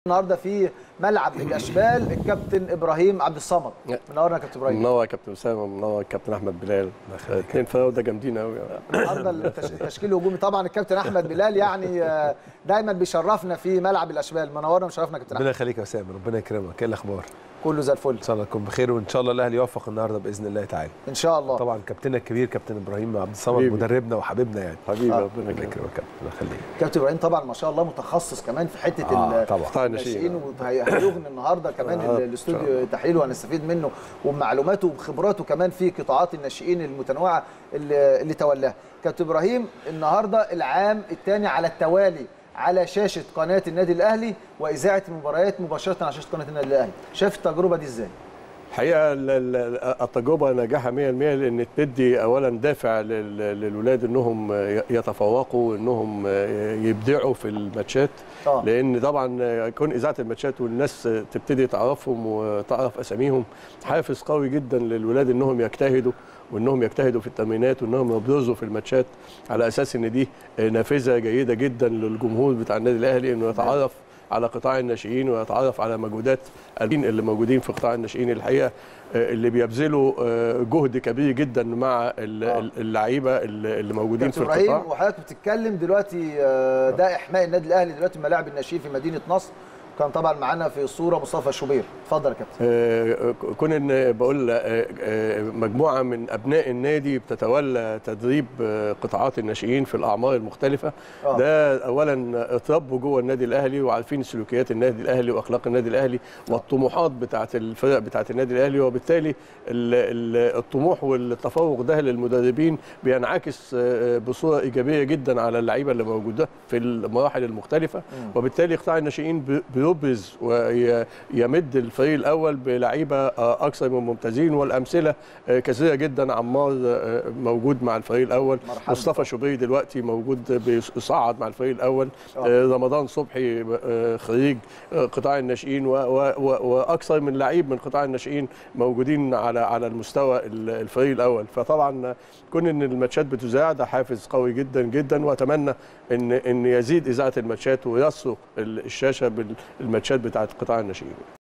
النهارده في ملعب الاشبال الكابتن ابراهيم عبد الصمد منورنا يا كابتن ابراهيم منور يا كابتن اسامه منور كابتن احمد بلال اثنين فراوده جامدين قوي النهارده التش- التشكيل الهجومي طبعا الكابتن احمد بلال يعني آه، دايما بيشرفنا في ملعب الاشبال منورنا وشرفنا كابتن ربنا احمد يخليك يا اسامه ربنا يكرمك ايه الاخبار كله زي الفل ان شاء الله تكون بخير وان شاء الله الاهلي يوفق النهارده باذن الله تعالى ان شاء الله طبعا كابتننا الكبير كابتن ابراهيم عبد الصمد حبيبي. مدربنا وحبيبنا يعني حبيبي آه. ربنا ربنا يكرمك يكرمك كابتن الله يخليك كابتن ابراهيم طبعا ما شاء الله متخصص كمان في حته آه، ال- طبعا. قطاع الناشئين الناشئين وهيغني النهارده كمان آه، ال- الاستوديو تحليل وهنستفيد منه وبمعلوماته وبخبراته كمان في قطاعات الناشئين المتنوعه اللي, اللي تولاها كابتن ابراهيم النهارده العام الثاني على التوالي على شاشه قناه النادي الاهلي واذاعه المباريات مباشره على شاشه قناه النادي الاهلي شايف التجربه دي ازاي الحقيقه ال- ال- التجربه نجاحها 100% لان تدي اولا دافع لل- للولاد انهم يتفوقوا انهم يبدعوا في الماتشات اه لان طبعا كون اذاعه الماتشات والناس تبتدي تعرفهم وتعرف اساميهم حافز قوي جدا للولاد انهم يجتهدوا وانهم يجتهدوا في التمرينات وانهم يبرزوا في الماتشات على اساس ان دي نافذه جيده جدا للجمهور بتاع النادي الاهلي انه يتعرف على قطاع الناشئين ويتعرف على مجهودات اللي موجودين في قطاع الناشئين الحقيقه اللي بيبذلوا جهد كبير جدا مع ال- آه. اللعيبه اللي موجودين في كابتن ابراهيم القطاع وحضرتك بتتكلم دلوقتي آه، ده احماء النادي الاهلي دلوقتي ملاعب الناشئين في مدينه نصر كان طبعا معانا في الصوره مصطفى شوبير اتفضل يا كابتن آه، كون ان بقول آه، آه، مجموعه من ابناء النادي بتتولى تدريب آه، قطاعات الناشئين في الاعمار المختلفه آه. ده اولا اتربوا جوه النادي الاهلي وعارفين سلوكيات النادي الاهلي واخلاق النادي الاهلي والطموحات بتاعه الفرق بتاعه النادي الاهلي وبالتالي ال- ال- الطموح والتفوق ده للمدربين بينعكس آه، بصوره ايجابيه جدا على اللعيبه اللي موجوده في المراحل المختلفه وبالتالي قطاع الناشئين بي- بيبرز ويمد الفريق الاول بلعيبه آه، اكثر من ممتازين والامثله آه، كثيره جدا عمار آه، موجود مع الفريق الاول مرحبا. مصطفى شوبير دلوقتي موجود بيصعد مع الفريق الاول آه. آه، رمضان صبحي آه، خريج آه، قطاع الناشئين و- و- و- واكثر من لعيب من قطاع الناشئين موجودين على على المستوى ال- الفريق الاول فطبعا كون ان الماتشات بتذاع ده حافز قوي جدا جدا واتمنى ان ان يزيد اذاعه الماتشات ويسرق ال- الشاشه بالماتشات بتاعه قطاع الناشئين